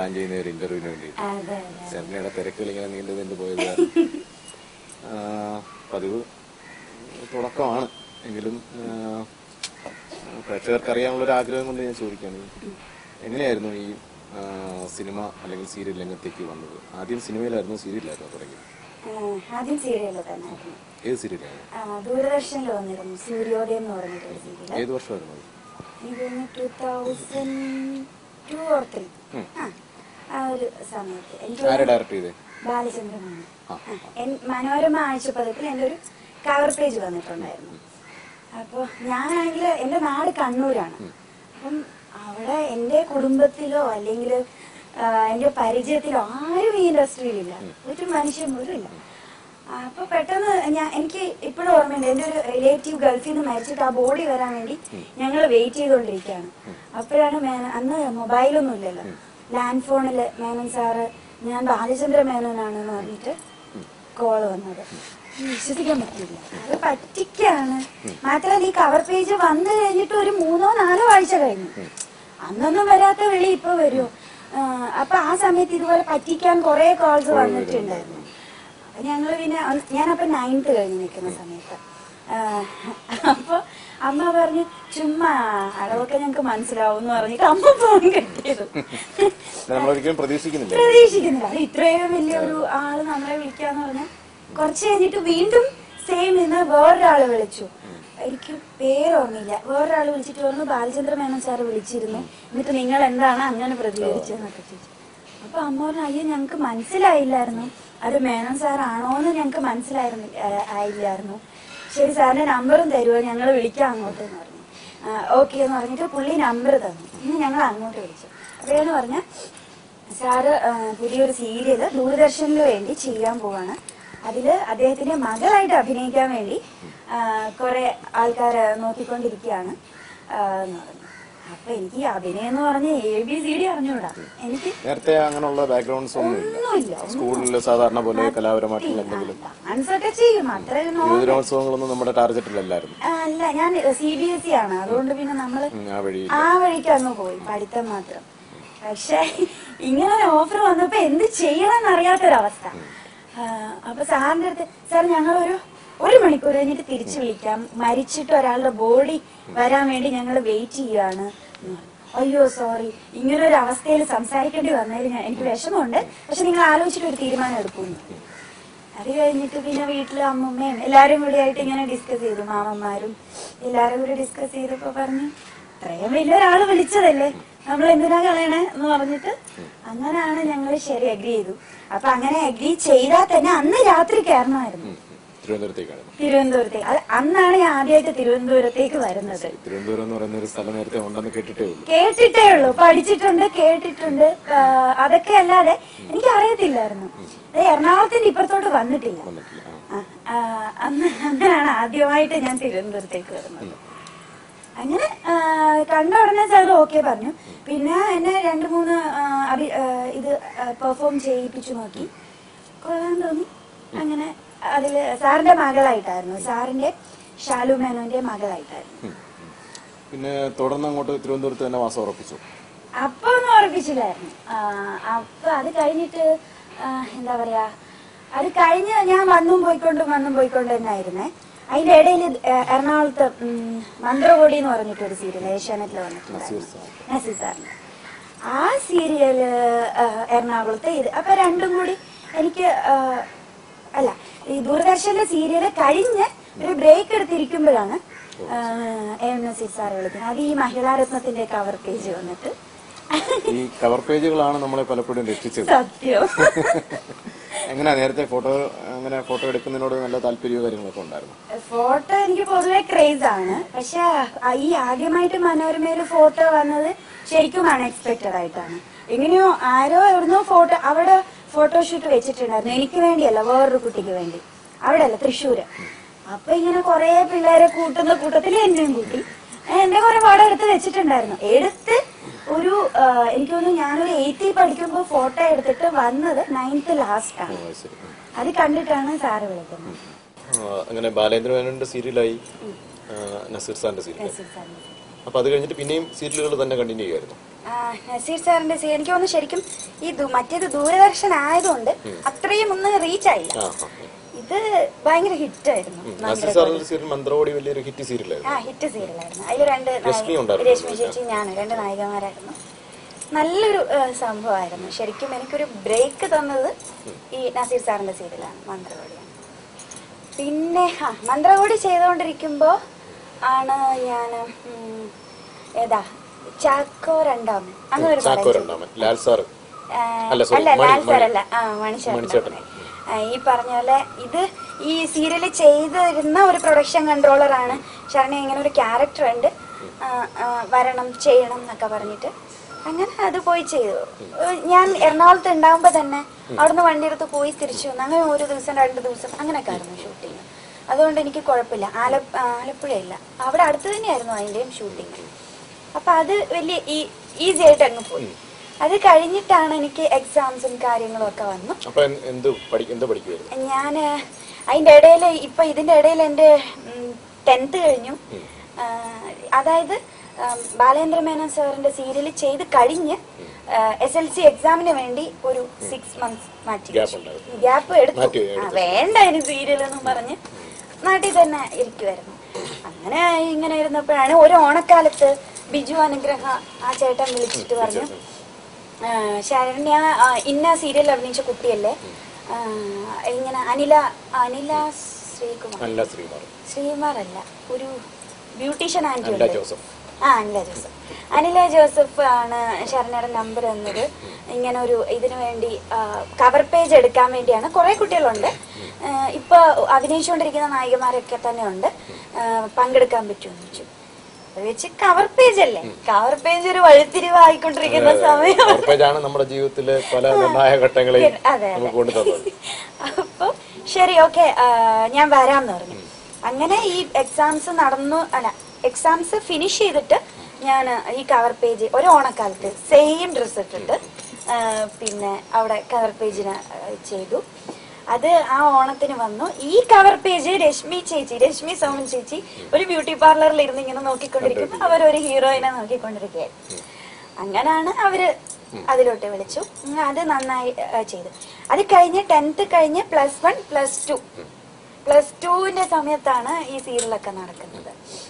Plan ചെയ്യുന്ന ഒരു ഇന്റർവ്യൂവിന് വേണ്ടി അതെ അതെ ശരണയുടെ തിരക്കുകൾ ഇങ്ങനെ നീണ്ടു നീണ്ടു പോയത് കാരണം, ആ, പതിവ് തുടക്കമാണ് എങ്കിലും ആ, പ്രേക്ഷകർക്ക് അറിയാനുള്ള ഒരു ആഗ്രഹം കൊണ്ട് ഞാൻ ചോദിക്കുകയാണ് എങ്ങനെയായിരുന്നു ഈ ആ, സിനിമ അല്ലെങ്കിൽ സീരിയൽ രംഗത്തേക്ക് വന്നത് ആദ്യം സിനിമയിലായിരുന്നു സീരിയലായിരുന്നു തുടങ്ങിയത് ആ, ആദ്യം സീരിയലിൽ തന്നെ ആയിരുന്നു ഏത് സീരിയലായിരുന്നു ആ, ദൂരദർശനിൽ വന്നിരുന്നു സൂര്യോദയം എന്ന് പറഞ്ഞിട്ടൊരു സീരിയൽ ഏത് വർഷമായിരുന്നു അത്? ഇതൊന്ന് two thousand two or three ആ ഒരു സമയത്ത് എനിക്ക് ആരെ ഡയറക്ട് ചെയ്തേ ബാലചന്ദ്രനാണ് ആ, മനോരമ ആഴ്ചപ്പതിപ്പിൽ എൻ്റെ ഒരു കവർ പേജ് വന്നിട്ടുണ്ടായിരുന്നു അപ്പോൾ ഞാനാണെങ്കിൽ എൻ്റെ നാട് കണ്ണൂരാണ് അപ്പം അവിടെ എൻ്റെ കുടുംബത്തിലോ അല്ലെങ്കിൽ എൻ്റെ പരിചയത്തിലോ ആരും ഈ ഇൻഡസ്ട്രിയിലില്ല ഒരു മനുഷ്യൻ പോലും ഇല്ല അപ്പൊ പെട്ടെന്ന് ഞാൻ എനിക്ക് ഇപ്പോഴും ഓർമ്മയുണ്ട് എൻ്റെ ഒരു റിലേറ്റീവ് ഗൾഫിൽ നിന്ന് മരിച്ചിട്ട് ആ ബോഡി വരാൻ വേണ്ടി ഞങ്ങൾ വെയിറ്റ് ചെയ്തുകൊണ്ടിരിക്കുകയാണ് അപ്പോഴാണ് മേനൻ അന്ന് മൊബൈലൊന്നും ഇല്ലല്ലോ ലാൻഡ് ഫോണില് മേനൻ സാറ് ഞാൻ ബാലചന്ദ്ര മേനോനാണെന്ന് പറഞ്ഞിട്ട് കോള് വന്നത് വിശ്വസിക്കാൻ പറ്റില്ല അത് പറ്റിക്കാണ് മാത്രമല്ല ഈ കവർ പേജ് വന്നു കഴിഞ്ഞിട്ട് ഒരു മൂന്നോ നാലോ ആഴ്ച കഴിഞ്ഞു അന്നൊന്നും വരാത്ത വിളി ഇപ്പൊ വരുമോ അപ്പൊ ആ സമയത്ത് ഇതുപോലെ പറ്റിക്കാൻ കുറെ കോൾസ് വന്നിട്ടുണ്ടായിരുന്നു അപ്പൊ ഞങ്ങള് പിന്നെ ഒന്ന് ഞാനപ്പൊ നയൻത്ത് കഴിഞ്ഞ് നിൽക്കുന്ന സമയത്ത് ആ, അപ്പൊ അമ്മ പറഞ്ഞു ചുമ്മാ അളവൊക്കെ ഞങ്ങക്ക് മനസ്സിലാവും എന്ന് പറഞ്ഞിട്ട് അമ്മ ഫോൺ കെട്ടിയത് നമ്മളൊരിക്കലും പ്രതീക്ഷിക്കുന്നില്ല പ്രതീക്ഷിക്കുന്നില്ല അത് ഇത്രയും വലിയൊരു ആള് നമ്മളെ വിളിക്കാന്ന് പറഞ്ഞാൽ കുറച്ച് കഴിഞ്ഞിട്ട് വീണ്ടും സെയിം നിന്ന് വേറൊരാള് വിളിച്ചു എനിക്ക് പേരോർമ്മയില്ല വേറൊരാള് വിളിച്ചിട്ട് പറഞ്ഞു ബാലചന്ദ്ര മേനോൻ സാറ് വിളിച്ചിരുന്നു എന്നിട്ട് നിങ്ങൾ എന്താണ് അങ്ങനെ പ്രതികരിച്ചതെന്നൊക്കെ ചോദിച്ചു അപ്പൊ അമ്മ പറഞ്ഞു അയ്യോ ഞങ്ങക്ക് മനസ്സിലായില്ലായിരുന്നു അത് മേനോൻ സാറാണോ എന്ന് ഞങ്ങക്ക് മനസ്സിലായിരുന്നു ആ- ആയില്ലായിരുന്നു ശരി സാറിന്റെ നമ്പറും തരുമോ ഞങ്ങൾ വിളിക്കാം അങ്ങോട്ട് എന്ന് പറഞ്ഞു ഓക്കെ എന്ന് പറഞ്ഞിട്ട് പുള്ളി നമ്പർ തന്നു ഇന്ന് ഞങ്ങൾ അങ്ങോട്ട് വിളിച്ചു അപ്പോഴെന്ന് പറഞ്ഞാൽ സാറ് ആ, പുതിയൊരു സീരിയല് ദൂരദർശനിൽ വേണ്ടി ചെയ്യാൻ പോവാണ് അതില് അദ്ദേഹത്തിന്റെ മകളായിട്ട് അഭിനയിക്കാൻ വേണ്ടി ആ, കുറെ ആൾക്കാർ നോക്കിക്കൊണ്ടിരിക്കുകയാണ് ആ, എന്ന് പറഞ്ഞു അപ്പൊ എനിക്ക് ഈ അഭിനയം എന്ന് പറഞ്ഞ എ ബി സി ഡി അറിഞ്ഞൂടാ എനിക്ക് നേരത്തെ അങ്ങനെയുള്ള ബാക്ക്ഗ്രൗണ്ട്സ് ഒന്നുമില്ല ഒന്നുമില്ല സ്കൂളിൽ സാധാരണ പോലെ കലാപരമായിട്ടുള്ള എന്തെങ്കിലും ഡാൻസ് ഒക്കെ ചെയ്യും അത്രയും നോ- യുവജനോത്സവങ്ങളൊന്നും നമ്മുടെ ടാർഗറ്റിലല്ലായിരുന്നു ആ, അല്ല ഞാൻ സി ബി എസ് ഇ ആണ് അതുകൊണ്ട് പിന്നെ നമ്മള് ഉം, ആ വഴി ആ വഴിക്ക് അങ്ങ് പോയി പഠിത്തം മാത്രം പക്ഷെ ഇങ്ങനെ ഒരു ഓഫർ വന്നപ്പോ എന്ത് ചെയ്യണമെന്ന് അറിയാത്തൊരവസ്ഥ ആ, അപ്പൊ സാറിന്റെ അടുത്ത് സാർ ഞങ്ങളൊരു ഒരു മണിക്കൂർ കഴിഞ്ഞിട്ട് തിരിച്ചു വിളിക്കാം മരിച്ചിട്ട് ഒരാളുടെ ബോഡി വരാൻ വേണ്ടി ഞങ്ങൾ വെയിറ്റ് ചെയ്യാണ് എന്ന് പറഞ്ഞു. അയ്യോ സോറി ഇങ്ങനെ ഒരു അവസ്ഥയിൽ സംസാരിക്കേണ്ടി വന്നതിൽ ഞാൻ എനിക്ക് വിഷമമുണ്ട് പക്ഷെ നിങ്ങൾ ആലോചിച്ചിട്ട് ഒരു തീരുമാനം എടുക്കുന്നു അത് കഴിഞ്ഞിട്ട് പിന്നെ വീട്ടിലെ അമ്മമ്മയും എല്ലാരും കൂടി ആയിട്ട് ഇങ്ങനെ ഡിസ്കസ് ചെയ്തു മാമന്മാരും എല്ലാരും കൂടി ഡിസ്കസ് ചെയ്തപ്പോ പറഞ്ഞു ഇത്രയും വലിയൊരാള് വിളിച്ചതല്ലേ നമ്മൾ എന്തിനാ കളയണേ എന്ന് പറഞ്ഞിട്ട് അങ്ങനെയാണ് ഞങ്ങൾ ശരി അഗ്രി ചെയ്തു അപ്പൊ അങ്ങനെ അഗ്രി ചെയ്താൽ തന്നെ അന്ന് രാത്രി കയറണമായിരുന്നു ഉം, തിരുവനന്തപുരത്തേക്കാണ് തിരുവനന്തപുരത്തേക്ക് അത് അന്നാണ് ഞാൻ ആദ്യമായിട്ട് തിരുവനന്തപുരത്തേക്ക് വരുന്നത് തിരുവനന്തപുരം എന്ന് പറയുന്ന ഒരു സ്ഥലം നേരത്തെ ഉണ്ടെന്ന് കേട്ടിട്ടേ ഉള്ളൂ കേട്ടിട്ടേ ഉള്ളൂ പഠിച്ചിട്ടുണ്ട് കേട്ടിട്ടുണ്ട് ആ, അതൊക്കെ അല്ലാതെ എനിക്ക് അറിയത്തില്ലായിരുന്നു അത് എറണാകുളത്തിന്റെ ഇപ്പുറത്തോട്ട് വന്നിട്ടില്ല വന്നിട്ടില്ല ആ. ആ, ആ, അന്ന് അങ്ങനെയാണ് ആദ്യമായിട്ട് ഞാൻ തിരുവനന്തപുരത്തേക്ക് വരുന്നത് അങ്ങനെ ആ, കണ്ട ഉടനെ സാർ ഓക്കെ പറഞ്ഞു പിന്നെ എന്നെ രണ്ട് മൂന്ന് ആ, അഭി- ആ, ഇത് പെർഫോം ചെയ്യിപ്പിച്ചു നോക്കി കൊള്ളാൻ തോന്നി അങ്ങനെ അതില് സാറിന്റെ മകളായിട്ടായിരുന്നു സാറിന്റെ ഷാലു മേനോന്റെ മകളായിട്ടായിരുന്നു ഉം, ഉം. പിന്നെ തുടർന്ന് അങ്ങോട്ട് തിരുവനന്തപുരത്ത് തന്നെ വാസം ഉറപ്പിച്ചു അപ്പൊ ഒന്നും ഉറപ്പിച്ചില്ലായിരുന്നു ആ, അപ്പൊ അത് കഴിഞ്ഞിട്ട് ആ, എന്താ പറയാ അത് കഴിഞ്ഞ് ഞാൻ വന്നും പോയിക്കൊണ്ടും വന്നും പോയിക്കൊണ്ട് തന്നെ ആയിരുന്നേ അതിന്റെ ഇടയിൽ എറണാകുളത്ത് ഉം, മന്ത്രകോടി എന്ന് പറഞ്ഞിട്ടൊരു സീരിയൽ ഏഷ്യാനെറ്റിൽ വന്നിട്ടുണ്ടായിരുന്നു നസീർ സാർ. നസീർ സാറിന്റെ ആ സീരിയല് ആ, എറണാകുളത്തെ ഇത് അപ്പൊ രണ്ടും കൂടി എനിക്ക് ആ, അല്ല ഈ ദൂരദർശനിലെ സീരിയല് കഴിഞ്ഞ് ഒരു ബ്രേക്ക് എടുത്തിരിക്കുമ്പോഴാണ് ആ, എം നസീർ സാർ വിളിക്കുന്നത് അത് ഈ മഹിളാരത്നത്തിന്റെ കവർ പേജ് വന്നിട്ട് ഈ കവർ പേജുകളാണ് നമ്മളെ പലപ്പോഴും രക്ഷിച്ചത് സത്യം എങ്ങനെയാ നേരത്തെ ഫോട്ടോ അങ്ങനെ ഫോട്ടോ എടുക്കുന്നതിനോട് നല്ല താല്പര്യവും കാര്യങ്ങളൊക്കെ ഉണ്ടായിരുന്നു ഫോട്ടോ എനിക്ക് പൊതുവെ ക്രേസ് ആണ് പക്ഷെ ആ- ഈ ആദ്യമായിട്ട് മനോരമയില് ഫോട്ടോ വന്നത് ശരിക്കും അൺഎക്സ്പെക്ടഡ് ആയിട്ടാണ് എങ്ങനെയോ ആരോ എവിടുന്നോ ഫോട്ടോ അവിടെ ഫോട്ടോഷൂട്ട് വെച്ചിട്ടുണ്ടായിരുന്നു എനിക്ക് വേണ്ടിയല്ല വേറൊരു കുട്ടിക്ക് വേണ്ടി അവിടെ അല്ല തൃശ്ശൂര് അപ്പൊ ഇങ്ങനെ കുറെ പിള്ളേരെ കൂട്ടുന്ന കൂട്ടത്തിൽ എന്നെയും കൂട്ടി എന്റെ കുറെ പടം എടുത്ത് വെച്ചിട്ടുണ്ടായിരുന്നു എടുത്ത് ഒരു ആ, എനിക്ക് തോന്നുന്നു ഞാനൊരു എയ്ത്തിൽ പഠിക്കുമ്പോൾ ഫോട്ടോ എടുത്തിട്ട് വന്നത് നയൻത്ത് ലാസ്റ്റ് ആണ് ഓ, ശരി ഉം. അത് കണ്ടിട്ടാണ് സാറ് വിളിക്കുന്നത് ആ, അങ്ങനെ ബാലേന്ദ്ര മേനോന്റെ സീരിയലായി ആ, നസീർ സാറിന്റെ സീരിയൽ നസീർ സാറിന്റെ. അപ്പൊ അത് കഴിഞ്ഞിട്ട് പിന്നെയും സീരിയലുകൾ തന്നെ കണ്ടിന്യൂ ചെയ്യുമായിരുന്നു ആ, നസീർ സാറിന്റെ സീ- എനിക്ക് തോന്നുന്നു ശരിക്കും ഈ ദു- മറ്റേത് ദൂരദർശൻ ആയതുകൊണ്ട് അത്രയും ഒന്ന് റീച്ച് ആയില്ല ആ ആ. ഇത് ഭയങ്കര ഹിറ്റായിരുന്നു നസീർ സാറിന്റെ സീരിയൽ മന്ത്രവാടി വലിയൊരു ഹിറ്റ് സീരിയലായിരുന്നു ആ ഹിറ്റ് സീരിയലായിരുന്നു അതിൽ രണ്ട് നായി- രശ്മി ഉണ്ടായിരുന്നു. രശ്മി ചേച്ചി ഞാൻ രണ്ട് നായികമാരായിരുന്നു നല്ലൊരു ആ, സംഭവമായിരുന്നു ശരിക്കും എനിക്കൊരു ബ്രേക്ക് തന്നത് ഈ നസീർ സാറിന്റെ സീരിയലാണ് മന്ത്രകോടിയാണ് പിന്നെ ആ മന്ത്രകോടി ചെയ്തുകൊണ്ടിരിക്കുമ്പോ ആണ് ഞാൻ ഏതാ ചാക്കോ രണ്ടാമൻ അങ്ങനെ ഒരു ചാക്കോ പടം രണ്ടാമൻ ലാൽ സാറ് ആ, അല്ല, sorry, അല്ല മണി- ലാൽ സാർ മണി. അല്ല ആ മണിച്ചേട്ടൻ മണിച്ചേട്ടൻ. ആ, ഈ പറഞ്ഞ പോലെ ഇത് ഈ സീരിയൽ ചെയ്തിരുന്ന ഒരു പ്രൊഡക്ഷൻ കൺട്രോളർ ആണ് ശരണ ഇങ്ങനെ ഒരു ക്യാരക്ടർ ഉണ്ട് ആ, ആ, വരണം ചെയ്യണം എന്നൊക്കെ പറഞ്ഞിട്ട് അങ്ങനെ അത് പോയി ചെയ്തു ഏഹ് ഞാൻ എറണാകുളത്ത് ഉണ്ടാകുമ്പോ തന്നെ അവിടുന്ന് വണ്ടി എടുത്ത് പോയി തിരിച്ചു വന്നു അങ്ങനെ ഒരു ദിവസം രണ്ട് ദിവസം അങ്ങനെയൊക്കെ ആയിരുന്നു ഷൂട്ടിങ് അതുകൊണ്ട് എനിക്ക് കുഴപ്പമില്ല ആല ആലപ്പുഴയില്ല അവിടെ അടുത്ത് തന്നെയായിരുന്നു അതിന്റെയും ഷൂട്ടിങ് അപ്പൊ അത് വലിയ ഈസി ആയിട്ട് അങ്ങ് പോയി അത് കഴിഞ്ഞിട്ടാണ് എനിക്ക് എക്സാംസും കാര്യങ്ങളും ഒക്കെ വന്നു അപ്പൊ എൻ- എന്ത് പഠി എന്ത് പഠിക്കുമായിരുന്നു ഞാൻ അതിന്റെ ഇടയിൽ ഇപ്പൊ ഇതിന്റെ ഇടയിൽ എന്റെ ടെൻത്ത് കഴിഞ്ഞു ആ, അതായത് ഉം, ബാലേന്ദ്ര മേനോൻ സാറിന്റെ സീരിയൽ ചെയ്ത് കഴിഞ്ഞ് എസ് എൽ സി എക്സാമിന് വേണ്ടി ഒരു സിക്സ് മന്ത്സ് മാറ്റി Gap ഉണ്ടായിരുന്നു. ഗ്യാപ്പ് എടുത്തു മാറ്റി ആ, എടുത്തു. വേണ്ട ഇനി സീരിയൽ എന്നും പറഞ്ഞ് നാട്ടിൽ തന്നെ ഇരിക്കുമായിരുന്നു അങ്ങനെ ഇങ്ങനെ ഇരുന്നപ്പോഴാണ് ഒരു ഓണക്കാലത്ത് ബിജു അനുഗ്രഹ ആ ചേട്ടൻ വിളിച്ചിട്ട് പറഞ്ഞു ആ, ശരണ്യ ആ, ഇന്ന സീരിയൽ അഭിനയിച്ച കുട്ടിയല്ലേ ആ, ഇങ്ങനെ അനില അനില ശ്രീകുമാർ അല്ല ശ്രീമാർ ശ്രീകുമാർ അല്ല ഒരു ബ്യൂട്ടീഷ്യൻ ആന്റി അനില ഉണ്ട് ജോസഫ് ആ അനില ജോസഫ് അനില ജോസഫ് ആണ് ശരണ്യയുടെ നമ്പർ തന്നത് ഇങ്ങനെ ഒരു ഇതിനു വേണ്ടി കവർ പേജ് എടുക്കാൻ വേണ്ടിയാണ് കുറെ കുട്ടികളുണ്ട് ആ, ഇപ്പൊ അഭിനയിച്ചുകൊണ്ടിരിക്കുന്ന നായികമാരൊക്കെ തന്നെ ഉണ്ട് ആ, പങ്കെടുക്കാൻ പറ്റുമെന്ന് വെച്ചു അത് വെച്ച് കവർ പേജ് അല്ലേ കവർ പേജ് ഒരു വഴിത്തിരിവായിക്കൊണ്ടിരിക്കുന്ന സമയം ഉറപ്പാണ് നമ്മുടെ ജീവിതത്തിലെ പല നിർണായക ഘട്ടങ്ങളെയും അതെ അതെ നമുക്ക് കൊണ്ടു തന്നത് അപ്പൊ ശരി ഓക്കെ ഞാൻ വരാന്ന് പറഞ്ഞു അങ്ങനെ ഈ എക്സാംസ് നടന്നു അല്ല എക്സാംസ് ഫിനിഷ് ചെയ്തിട്ട് ഞാൻ ഈ കവർ പേജ് ഒരു ഓണക്കാലത്ത് സെയിം ഡ്രസ് ഇട്ടിട്ട് ആ, പിന്നെ അവിടെ കവർ പേജിന് ചെയ്തു അത് ആ ഓണത്തിന് വന്നു ഈ കവർ പേജ് രശ്മി ചേച്ചി രശ്മി സോമൻ ചേച്ചി ഒരു ബ്യൂട്ടി പാർലറിൽ ഇരുന്ന് ഇങ്ങനെ നോക്കിക്കൊണ്ടിരിക്കുമ്പോൾ അവരൊരു ഹീറോയിനെ നോക്കിക്കൊണ്ടിരിക്കുകയായിരുന്നു അങ്ങനാണ് അവര് അതിലോട്ട് വിളിച്ചു ഉം, അത് നന്നായി ആ, ചെയ്തു അത് കഴിഞ്ഞ് ടെൻത്ത് കഴിഞ്ഞ് plus one plus two plus ടുവിന്റെ സമയത്താണ് ഈ സീരിയലൊക്കെ നടക്കുന്നത്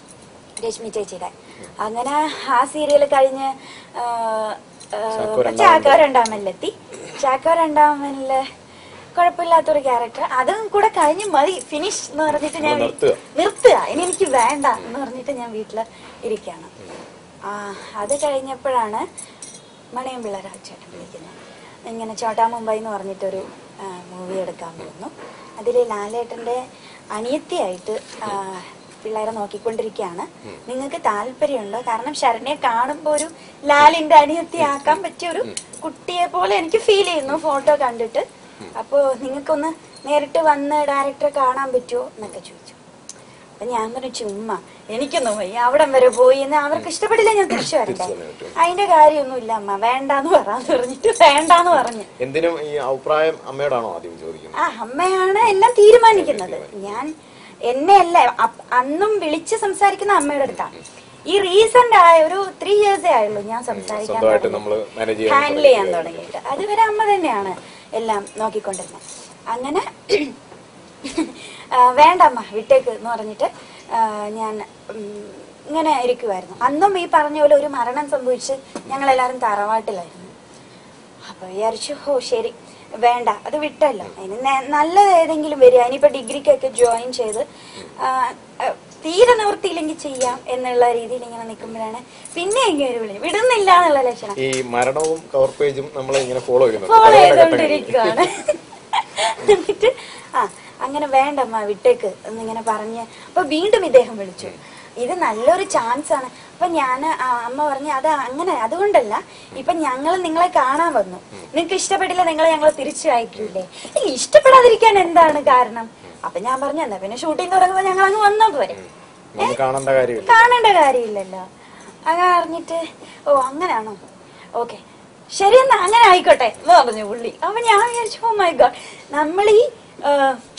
രശ്മി ചേച്ചിയുടെ അങ്ങനെ ആ സീരിയൽ കഴിഞ്ഞ് ആ, ആ, ചാക്കോ രണ്ടാമനിൽ. ചാക്കോ രണ്ടാമനിലെത്തി ചാക്കോ രണ്ടാമനില് കുഴപ്പമില്ലാത്തൊരു ക്യാരക്ടർ അതും കൂടെ കഴിഞ്ഞ് മതി ഫിനിഷ് എന്ന് പറഞ്ഞിട്ട് ഞാൻ അത് നിർത്തുക. നിർത്തുക ഇനി എനിക്ക് വേണ്ട എന്ന് പറഞ്ഞിട്ട് ഞാൻ വീട്ടില് ഇരിക്കുകയാണ് ആ അത് കഴിഞ്ഞപ്പോഴാണ് മണിയമ്പിള്ള രാജേട്ടൻ വിളിക്കുന്നത് ഇങ്ങനെ ചോട്ടാ മുംബൈ എന്ന് പറഞ്ഞിട്ടൊരു മൂവി എടുക്കാൻ പോകുന്നു അതിൽ ലാലേട്ടന്റെ അനിയത്തിയായിട്ട് ആ, പിള്ളേരെ നോക്കിക്കൊണ്ടിരിക്കുകയാണ് നിങ്ങൾക്ക് താല്പര്യമുണ്ടോ കാരണം ശരണ്യെ കാണുമ്പോൾ ഒരു ലാലിന്റെ അനിയത്തിയാക്കാൻ പറ്റിയ ഒരു കുട്ടിയെ പോലെ എനിക്ക് ഫീൽ ചെയ്യുന്നു ഫോട്ടോ കണ്ടിട്ട് അപ്പോ നിങ്ങൾക്കൊന്ന് നേരിട്ട് വന്ന് ഡയറക്ടറെ കാണാൻ പറ്റുമോ എന്നൊക്കെ ചോദിച്ചു അപ്പൊ ഞാൻ പറഞ്ഞു ചുമ്മാ എനിക്കൊന്നും വയ്യ അവിടം വരെ പോയി എന്ന് അവർക്ക് ഇഷ്ടപ്പെടില്ല ഞാൻ തിരിച്ചു വരണ്ടേ തിരിച്ചു വന്നേ പറ്റൂ. അതിന്റെ കാര്യമൊന്നുമില്ല അമ്മ വേണ്ടാന്ന് പറയാന്ന് പറഞ്ഞിട്ട് വേണ്ടാന്ന് പറഞ്ഞു എന്തിനും ഈ അഭിപ്രായം അമ്മയോടാണോ ആദ്യം ചോദിക്കുന്നത് ആ അമ്മയാണ് എല്ലാം തീരുമാനിക്കുന്നത് ഞാൻ എന്നെ അല്ല അപ്- അന്നും വിളിച്ച് സംസാരിക്കുന്ന അമ്മയുടെ അടുത്താണ് ഈ റീസെന്റ് ആയ ഒരു ത്രീ ഇയേഴ്സേ ആയുള്ളൂ ഞാൻ സംസാരിക്കാൻ സ്വന്തമായിട്ട് നമ്മള് manage ചെയ്യാൻ ഹാൻഡിൽ ചെയ്യാൻ തുടങ്ങിയിട്ട്. തുടങ്ങിയിട്ട് അതുവരെ അമ്മ തന്നെയാണ് എല്ലാം നോക്കിക്കൊണ്ടിരുന്നത് അങ്ങനെ ആ, വേണ്ട അമ്മ വിട്ടേക്ക് എന്ന് പറഞ്ഞിട്ട് ആ, ഞാൻ ഉം, ഇങ്ങനെ ഇരിക്കുമായിരുന്നു അന്നും ഈ പറഞ്ഞ പോലെ ഒരു മരണം സംഭവിച്ച് ഞങ്ങളെല്ലാവരും തറവാട്ടിലായിരുന്നു അപ്പൊ വിചാരിച്ചു ഓ ശരി വേണ്ട അത് വിട്ടല്ലോ അതിന് നേ- നല്ലത് ഏതെങ്കിലും വരിക ഇനിയിപ്പോ ഡിഗ്രിക്കൊക്കെ ജോയിൻ ചെയ്ത് ആ, ആ, തീരെ നിവൃത്തിയില്ലെങ്കിൽ ചെയ്യാം എന്നുള്ള രീതിയിൽ ഇങ്ങനെ നിൽക്കുമ്പോഴാണ് പിന്നെ ഇങ്ങനെ ഒരു വിളി വിടുന്നില്ല എന്നുള്ള ലക്ഷണം ഈ മരണവും കവർ പേജും നമ്മളെ ഇങ്ങനെ ഫോളോ ചെയ്യുന്നുണ്ട് ഫോളോ പല പല ഘട്ടങ്ങളിൽ. ചെയ്തോണ്ടിരിക്കുകയാണ് എന്നിട്ട് ആ അങ്ങനെ വേണ്ടമ്മ വിട്ടേക്ക് എന്നിങ്ങനെ പറഞ്ഞ് അപ്പൊ വീണ്ടും ഇദ്ദേഹം വിളിച്ചു ഇത് നല്ലൊരു ചാൻസ് ആണ് അപ്പൊ ഞാൻ അമ്മ പറഞ്ഞു അത് അങ്ങനെ അതുകൊണ്ടല്ല ഇപ്പൊ ഞങ്ങൾ നിങ്ങളെ കാണാൻ വന്നു നിങ്ങൾക്ക് ഇഷ്ടപ്പെട്ടില്ല നിങ്ങളെ ഞങ്ങൾ തിരിച്ചു അയക്കൂലേ ഇല്ല ഇഷ്ടപ്പെടാതിരിക്കാൻ എന്താണ് കാരണം അപ്പൊ ഞാൻ പറഞ്ഞു എന്നാ പിന്നെ ഷൂട്ടിംഗ് തുടങ്ങുമ്പോ ഞങ്ങൾ അങ്ങ് വന്നാ പോരെ നമുക്ക് കാണേണ്ട കാര്യമില്ല കാണേണ്ട കാര്യമില്ലല്ലോ അങ്ങനെ അറിഞ്ഞിട്ട് ഓ അങ്ങനെയാണോ ഓക്കെ ശരി എന്നാ അങ്ങനെ ആയിക്കോട്ടെ എന്ന് പറഞ്ഞു പുള്ളി അപ്പൊ ഞാൻ വിചാരിച്ചു ഓ മൈ ഗോഡ് നമ്മൾ ഈ ആ,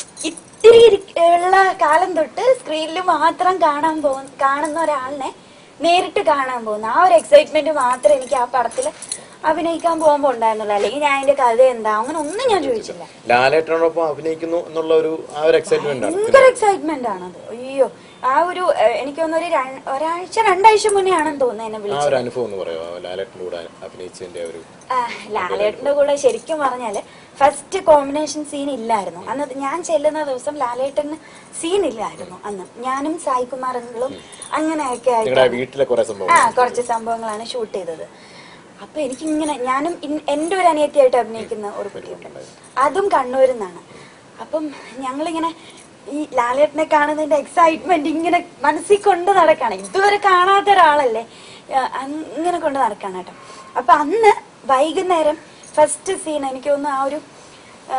ഇത്തിരി ഇരി- ഉള്ള കാലം തൊട്ട് സ്ക്രീനിൽ മാത്രം കാണാൻ പോകുന്ന കാണുന്ന ഒരാളിനെ നേരിട്ട് കാണാൻ പോകുന്നു ആ ഒരു എക്സൈറ്റ്മെന്റ് മാത്രമേ എനിക്ക് ആ പടത്തിൽ അഭിനയിക്കാൻ പോകുമ്പോൾ ഉണ്ടായിരുന്നുള്ളൂ അല്ലെങ്കിൽ ഞാൻ അതിന്റെ കഥ എന്താ അങ്ങനെ ഒന്നും ഞാൻ ചോദിച്ചില്ല ലാലേട്ടനോടൊപ്പം അഭിനയിക്കുന്നു എന്നുള്ള ഒരു ആ ഒരു എക്സൈറ്റ്മെന്റ് ആണ് ഭയങ്കര എക്സൈറ്റ്മെന്റ് ആണത് അയ്യോ ആ ഒരു ഏഹ്, എനിക്ക് തോന്നുന്നു ഒരു ര- ഒരാഴ്ച രണ്ടാഴ്ച മുന്നേ ആണെന്ന് തോന്നുന്നു എന്നെ ആ വിളിച്ചത് ഒരു അനുഭവം എന്ന് പറയാമോ ലാലേട്ടൻ്റെ കൂടെ അഭിനയിച്ചതിന്റെ ഒരു ആ, ലാലേട്ടന്റെ കൂടെ ശരിക്കും പറഞ്ഞാല് ഫസ്റ്റ് കോമ്പിനേഷൻ സീൻ ഇല്ലായിരുന്നു അന്ന് ഞാൻ ചെല്ലുന്ന ദിവസം ലാലേട്ടന് സീൻ ഇല്ലായിരുന്നു അന്ന് ഞാനും സായികുമാറുകളും അങ്ങനെയൊക്കെ നിങ്ങളുടെ ആയിട്ട് വീട്ടിലെ കുറെ സംഭവം ആ കുറച്ച് സംഭവങ്ങളാണ് ഷൂട്ട് ചെയ്തത് അപ്പൊ എനിക്ക് ഇങ്ങനെ ഞാനും ഇൻ- എന്റെ ഒരു അനിയത്തിയായിട്ട് അഭിനയിക്കുന്ന ഒരു കുട്ടിയുണ്ട് അതും കണ്ണൂരിൽ നിന്നാണ് അപ്പം ഞങ്ങളിങ്ങനെ ഈ ലാലേട്ടനെ കാണുന്നതിന്റെ എക്സൈറ്റ്മെന്റ് ഇങ്ങനെ മനസ്സിൽ കൊണ്ട് നടക്കാണ് ഇതുവരെ കാണാത്ത ഒരാളല്ലേ ആ, അങ് ഇങ്ങനെ കൊണ്ട് നടക്കാണ് കേട്ടോ അപ്പൊ അന്ന് വൈകുന്നേരം ഫസ്റ്റ് സീൻ എനിക്ക് തോന്നുന്നു ആ ഒരു ആ,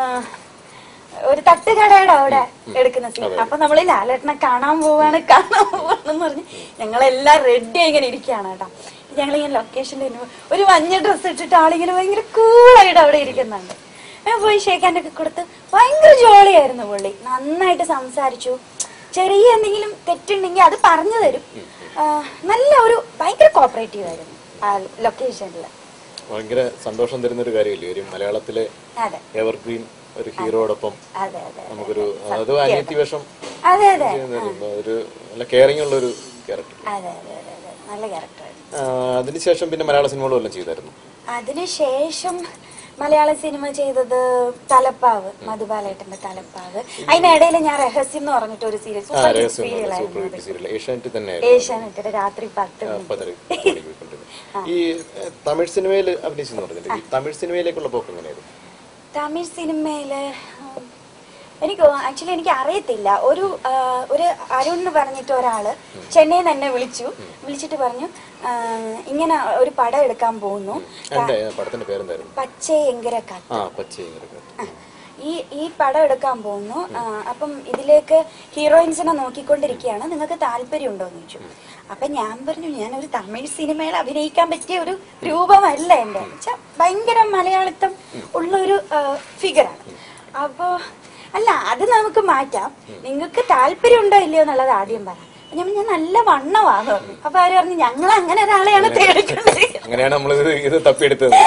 ഒരു തട്ടുകടയുടെ അവിടെ എടുക്കുന്ന സീൻ അപ്പൊ നമ്മൾ ലാലേട്ടനെ കാണാൻ പോവാണ് കാണാൻ പോവാണെന്ന് പറഞ്ഞ് ഞങ്ങളെല്ലാം റെഡി ഇങ്ങനെ ഇരിക്കുകയാണ് കേട്ടോ ഞങ്ങളിങ്ങനെ ലൊക്കേഷനിൽ ഒരു മഞ്ഞ ഡ്രസ്സ് ഇട്ടിട്ട് ആളിങ്ങനെ ഭയങ്കര കൂളായിട്ട് അവിടെ ഇരിക്കുന്നുണ്ട് ഞാൻ പോയി ഷേക്കാൻ്റെ ഒക്കെ കൊടുത്ത് ഭയങ്കര ജോളിയായിരുന്നു പുള്ളി നന്നായിട്ട് സംസാരിച്ചു ചെറിയ എന്തെങ്കിലും തെറ്റുണ്ടെങ്കിൽ അത് പറഞ്ഞു തരും ആ, നല്ല ഒരു ഭയങ്കര കോപ്പറേറ്റീവ് ആയിരുന്നു ആ ലൊക്കേഷനിൽ ഭയങ്കര സന്തോഷം തരുന്ന ഒരു കാര്യമില്ലേ ഒരു മലയാളത്തിലെ അതെ എവർഗ്രീൻ ഒരു ഹീറോയോടൊപ്പം അതെ അതെ നമുക്കൊരു അത് അനിയത്തി വേഷം അതെ അതെ ചെയ്യുന്നൊരു ഒരു നല്ല കെയറിംഗ് ഉള്ള ഒരു ക്യാരക്ടർ അതെ അതെ അതെ അതെ നല്ല ക്യാരക്ടറായിരുന്നു അതിനുശേഷം പിന്നെ മലയാള സിനിമകളും എല്ലാം ചെയ്തായിരുന്നു അതിനുശേഷം മലയാള സിനിമ ചെയ്തത് തലപ്പാവ് മധുബാലേട്ടന്റെ തലപ്പാവ് അതിനിടയിൽ ഞാൻ രഹസ്യം എന്ന് പറഞ്ഞിട്ട് ഒരു സീരിയൽ ആ സൂപ്പർ ഹിറ്റ് രഹസ്യം സീരിയൽ സൂപ്പർ ആയിരുന്നു ഹിറ്റ് സീരിയൽ ഏഷ്യാനെറ്റ് തന്നെ ഏഷ്യാനെറ്റിന്റെ രാത്രി പത്ത് മണിക്ക് ഈ ഏഹ്, തമിഴ് സിനിമയിൽ അഭിനയിച്ചെന്ന് പറഞ്ഞിട്ട് ഈ തമിഴ് സിനിമയിലേക്കുള്ള പോക്ക് എങ്ങനെയായിരുന്നു തമിഴ് സിനിമയില് ഉം, എനിക്ക് ആക്ച്വലി എനിക്ക് അറിയത്തില്ല ഒരു ആ, ഒരു അരുൺ എന്ന് പറഞ്ഞിട്ട് ഒരാള് ചെന്നൈയിൽ തന്നെ വിളിച്ചു വിളിച്ചിട്ട് പറഞ്ഞു ആ, ഇങ്ങനെ ഒരു പടം എടുക്കാൻ പോകുന്നു എന്റെ പടത്തിന്റെ പേരെന്തായിരുന്നു പച്ചേ എങ്കര കഥ ആ പച്ചയും ആ, ഈ ഈ പടം എടുക്കാൻ പോകുന്നു ആ, അപ്പം ഇതിലേക്ക് ഹീറോയിൻസിനെ നോക്കിക്കൊണ്ടിരിക്കുകയാണ് നിങ്ങൾക്ക് താല്പര്യമുണ്ടോ എന്ന് ചോദിച്ചു അപ്പൊ ഞാൻ പറഞ്ഞു ഞാൻ ഒരു തമിഴ് സിനിമയിൽ അഭിനയിക്കാൻ പറ്റിയ ഒരു രൂപമല്ല എന്റെ വെച്ചാ ഭയങ്കര മലയാളിത്തം ഉള്ള ഒരു ഫിഗറാണ് അപ്പോ അല്ല അത് നമുക്ക് മാറ്റാം നിങ്ങൾക്ക് താല്പര്യം ഉണ്ടോ ഇല്ലയോ എന്നുള്ളത് ആദ്യം പറ അപ്പൊ ഞാൻ പറഞ്ഞു, ഞാൻ നല്ല വണ്ണമാന്ന് പറഞ്ഞു അപ്പൊ അവര് പറഞ്ഞു ഞങ്ങൾ അങ്ങനെ ഒരാളെയാണ് തേടിക്കൊണ്ടിരിക്കുന്നത് അങ്ങനെയാണ് നമ്മൾ ഇത് തപ്പിയെടുത്തത്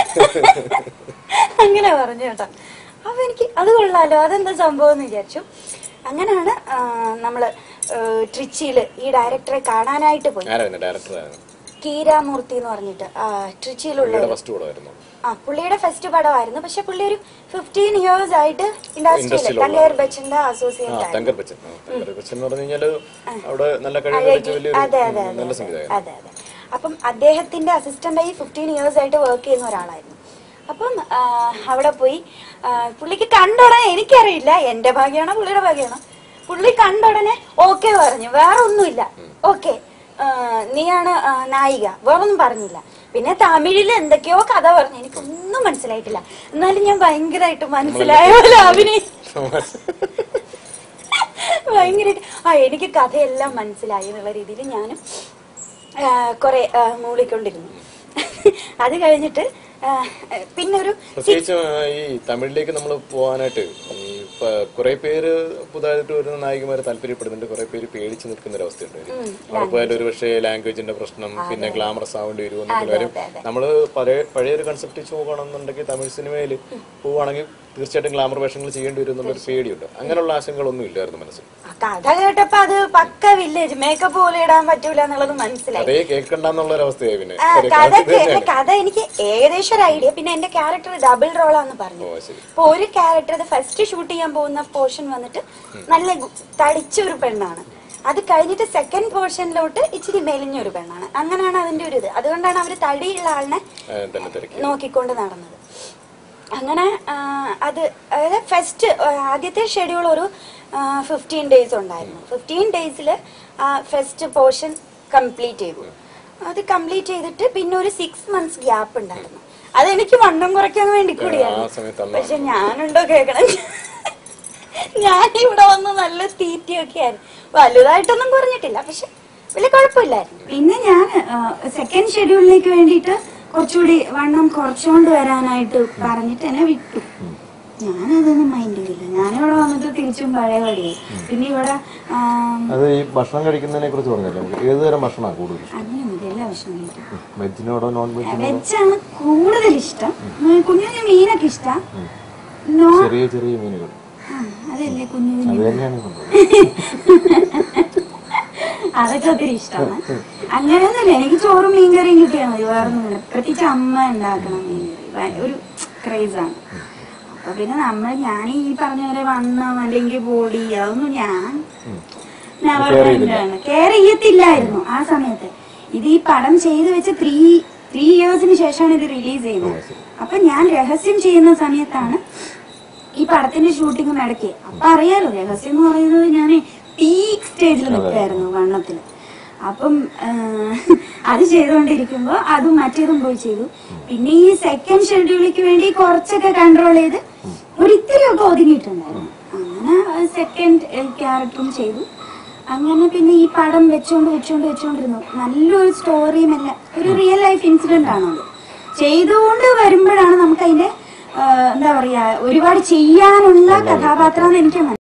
അങ്ങനെ പറഞ്ഞു കേട്ടോ അപ്പൊ എനിക്ക് അത് കൊള്ളാലോ അതെന്താ സംഭവം എന്ന് വിചാരിച്ചു അങ്ങനെയാണ് ആ, നമ്മള് ട്രിച്ചിയില് ഈ ഡയറക്ടറെ കാണാനായിട്ട് പോയി ആരായിരുന്നു ഡയറക്ടറായിരുന്നു കീരാമൂർത്തി എന്ന് പറഞ്ഞിട്ട് ആ, ട്രിച്ചിയിലുള്ള പുള്ളിയുടെ ഒരു- ഫസ്റ്റ് പടമായിരുന്നു ആ പുള്ളിയുടെ ഫസ്റ്റ് പടമായിരുന്നു പക്ഷെ പുള്ളി ഒരു ഫിഫ്റ്റീൻ ഇയേഴ്സ് ആയിട്ട് ഇൻഡസ്ട്രിയിൽ ഇൻഡസ്ട്രിയിലുള്ള തങ്കേർ ബച്ചന്റെ ആ അസോസിയേറ്റ് ആയിരുന്നു തങ്കർ ബച്ചൻ ആ, തങ്കർ ബച്ചൻ എന്ന് പറഞ്ഞു കഴിഞ്ഞാല് അവിടെ നല്ല കഴിവ് കളിച്ച അഴകി വലിയൊരു അതെ അതെ നല്ല അതെ സംവിധായകൻ അതെ അതെ അപ്പം അദ്ദേഹത്തിന്റെ അസിസ്റ്റന്റായി ഫിഫ്റ്റീൻ ഇയേഴ്സ് ആയിട്ട് വർക്ക് ചെയ്യുന്ന ഒരാളായിരുന്നു അപ്പം ആ, അവിടെ പോയി ആ, പുള്ളിക്ക് കണ്ടുടനെ എനിക്കറിയില്ല എന്റെ ഭാഗ്യമാണോ പുള്ളിയുടെ ഭാഗ്യമാണോ പുള്ളി കണ്ടുടനെ ഓക്കെ പറഞ്ഞു വേറെ ഒന്നുമില്ല ഓക്കെ നീയാണ് ആ, നായിക വേറൊന്നും പറഞ്ഞില്ല പിന്നെ തമിഴിൽ എന്തൊക്കെയോ കഥ പറഞ്ഞു എനിക്കൊന്നും മനസ്സിലായിട്ടില്ല എന്നാലും ഞാൻ ഭയങ്കരമായിട്ട് മനസ്സിലായ പോലെ അഭിനയിച്ചു ഭയങ്കരമായിട്ട് ആ എനിക്ക് കഥയെല്ലാം മനസ്സിലായി എന്നുള്ള രീതിയിൽ ഞാനും ആ, കുറെ ആ, മൂളിക്കൊണ്ടിരുന്നു അത് കഴിഞ്ഞിട്ട് ആ, പിന്നെ ഒരു പ്രത്യേകിച്ച് ഈ തമിഴിലേക്ക് നമ്മൾ പോകാനായിട്ട് ഈ കുറെ പേര് പുതുതായിട്ട് വരുന്ന നായികമാരെ താല്പര്യപ്പെടുന്നുണ്ട് കുറെ പേര് പേടിച്ച് നിൽക്കുന്ന ഒരു അവസ്ഥയുണ്ട് അവിടെ പോയാൽ ഒരു പക്ഷേ ലാംഗ്വേജിന്റെ പ്രശ്നം പിന്നെ ഗ്ലാമറസ് ആവേണ്ടി വരും എന്നൊക്കെ കാര്യം നമ്മള് പഴയ പഴയ ഒരു കൺസെപ്റ്റ് വെച്ച് നോക്കുകയാണെന്നുണ്ടെങ്കിൽ തമിഴ് സിനിമയിൽ പോവുകയാണെങ്കിൽ തീർച്ചയായിട്ടും ഗ്ലാമർ വേഷങ്ങൾ ചെയ്യേണ്ടി വരും എന്നുള്ളൊരു പേടിയുണ്ട് അങ്ങനെയുള്ള ആശങ്കകളൊന്നും ഇല്ലായിരുന്നു മനസ്സിൽ ആ കഥ കേട്ടപ്പോ അത് പക്ക വില്ലേജ് മേക്കപ്പ് പോലെ ഇടാൻ പറ്റൂല എന്നുള്ളത് മനസ്സിലായി അതേ കേൾക്കണ്ടെന്നുള്ള ഒരു അവസ്ഥയായി പിന്നെ ആ, കാര്യം കഥ ഇത് തന്നെയാണ്. കഥ എനിക്ക് ഏകദേശം ഒരു ഐഡിയ പിന്നെ എന്റെ ക്യാരക്ടർ ഡബിൾ റോളാന്ന് പറഞ്ഞു ഓ ശരി അപ്പൊ ഒരു ക്യാരക്ടർ ഫസ്റ്റ് ഷൂട്ട് ചെയ്യാൻ പോകുന്ന പോർഷൻ വന്നിട്ട് നല്ല ഗു- തടിച്ച ഒരു പെണ്ണാണ് അത് കഴിഞ്ഞിട്ട് സെക്കൻഡ് പോർഷനിലോട്ട് ഇച്ചിരി മെലിഞ്ഞ ഒരു പെണ്ണാണ് അങ്ങനെയാണ് അതിന്റെ ഒരു ഇത് അതുകൊണ്ടാണ് അവര് തടിയുള്ള ആളിനെ ആ, തന്നെ തിരക്കി നോക്കിക്കൊണ്ട് നടന്നത് അങ്ങനെ ആ, അത് അതായത് ഫസ്റ്റ് ആദ്യത്തെ ഷെഡ്യൂൾ ഒരു ഫിഫ്റ്റീൻ ഡേയ്സ് ഉണ്ടായിരുന്നു ഫിഫ്റ്റീൻ ഡേയ്സിൽ ഫസ്റ്റ് പോർഷൻ കംപ്ലീറ്റ് ചെയ്തു അത് കംപ്ലീറ്റ് ചെയ്തിട്ട് പിന്നെ ഒരു സിക്സ് മന്ത്സ് ഗ്യാപ്പ് ഉണ്ടായിരുന്നു അതെനിക്ക് വണ്ണം കുറയ്ക്കാൻ വേണ്ടി കൂടിയാണ് ആ സമയത്ത് അന്ന് പക്ഷെ ഞാനുണ്ടോ കേൾക്കണം ഞാൻ ഇവിടെ വന്ന് നല്ല തീറ്റയൊക്കെ ആയിരുന്നു വലുതായിട്ടൊന്നും കുറഞ്ഞിട്ടില്ല പക്ഷെ വലിയ കുഴപ്പമില്ലായിരുന്നു പിന്നെ ഞാൻ സെക്കൻഡ് ഷെഡ്യൂളിലേക്ക് വേണ്ടിയിട്ട് കുറച്ചുകൂടി വണ്ണം കുറച്ചുകൊണ്ട് വരാനായിട്ട് പറഞ്ഞിട്ട് എന്നെ വിട്ടു ഞാനതൊന്നും മൈൻഡ് ചെയ്തില്ല ഞാനിവിടെ വന്നിട്ട് തിരിച്ചും പഴയ പടിയായി പിന്നെ ഇവിടെ ആം, അത് ഈ ഭക്ഷണം കഴിക്കുന്നതിനെ കുറിച്ച് പറഞ്ഞല്ലോ നമുക്ക് ഏത് തരം ഭക്ഷണമാണ് കൂടുതൽ അങ്ങനെ മതി ഭക്ഷണം കഴിക്കും വെജിനോടോ നോൺ വെജിനോടോ വെജാണ് കൂടുതൽ ഇഷ്ടം കുഞ്ഞു മീനൊക്കെ ഇഷ്ടം നോ ചെറിയ ചെറിയ മീനുകൾ ആ, അതല്ലേ കുഞ്ഞു കുഞ്ഞു അത് തന്നെയാണ് സംഭവം അതൊക്കെ ഒത്തിരി ഇഷ്ടമാണ് അങ്ങനെയൊന്നുമില്ല എനിക്ക് ചോറും മീൻകറിയും കിട്ടിയാൽ മതി വേറെ ഒന്നുമില്ല പ്രത്യേകിച്ച് അമ്മ ഉണ്ടാക്കണം മീൻകറി ഭയ- ഒരു ക്രേസാണ് അപ്പൊ പിന്നെ നമ്മൾ ഞാൻ ഈ പറഞ്ഞ പോലെ വണ്ണം അല്ലെങ്കിൽ ബോഡി അതൊന്നും ഞാൻ നെവർ ആണ് കെയർ ചെയ്യത്തില്ലായിരുന്നു ആ സമയത്ത് ഇത് ഈ പടം ചെയ്തു വെച്ച് ത്രീ ത്രീ ഇയേഴ്സിന് ശേഷമാണ് ഇത് റിലീസ് ചെയ്യുന്നത് അപ്പൊ ഞാൻ രഹസ്യം ചെയ്യുന്ന സമയത്താണ് ഈ പടത്തിന്റെ ഷൂട്ടിങ്ങും ഇടയ്ക്ക് അപ്പൊ അറിയാലോ രഹസ്യം എന്ന് പറയുന്നത് ഞാൻ പീക്ക് സ്റ്റേജിൽ നിൽക്കായിരുന്നു വണ്ണത്തില് അപ്പം ആ, അത് ചെയ്തുകൊണ്ടിരിക്കുമ്പോ അതും മറ്റേതും പോയി ചെയ്തു പിന്നെ ഈ സെക്കൻഡ് ഷെഡ്യൂളിക്ക് വേണ്ടി കുറച്ചൊക്കെ കൺട്രോൾ ചെയ്ത് ഒരു ഇത്തിരിയൊക്കെ ഒതുങ്ങിയിട്ടുണ്ടായിരുന്നു അങ്ങനെ സെക്കൻഡ് ക്യാരക്ടറും ചെയ്തു അങ്ങനെ പിന്നെ ഈ പടം വെച്ചോണ്ട് വെച്ചോണ്ട് വെച്ചോണ്ടിരുന്നു നല്ലൊരു സ്റ്റോറിയും എല്ലാം ഒരു റിയൽ ലൈഫ് ഇൻസിഡന്റ് ആണത് ചെയ്തുകൊണ്ട് വരുമ്പോഴാണ് നമുക്ക് അതിന്റെ ആ, എന്താ പറയാ ഒരുപാട് ചെയ്യാനുള്ള കഥാപാത്രം എന്ന് എനിക്ക്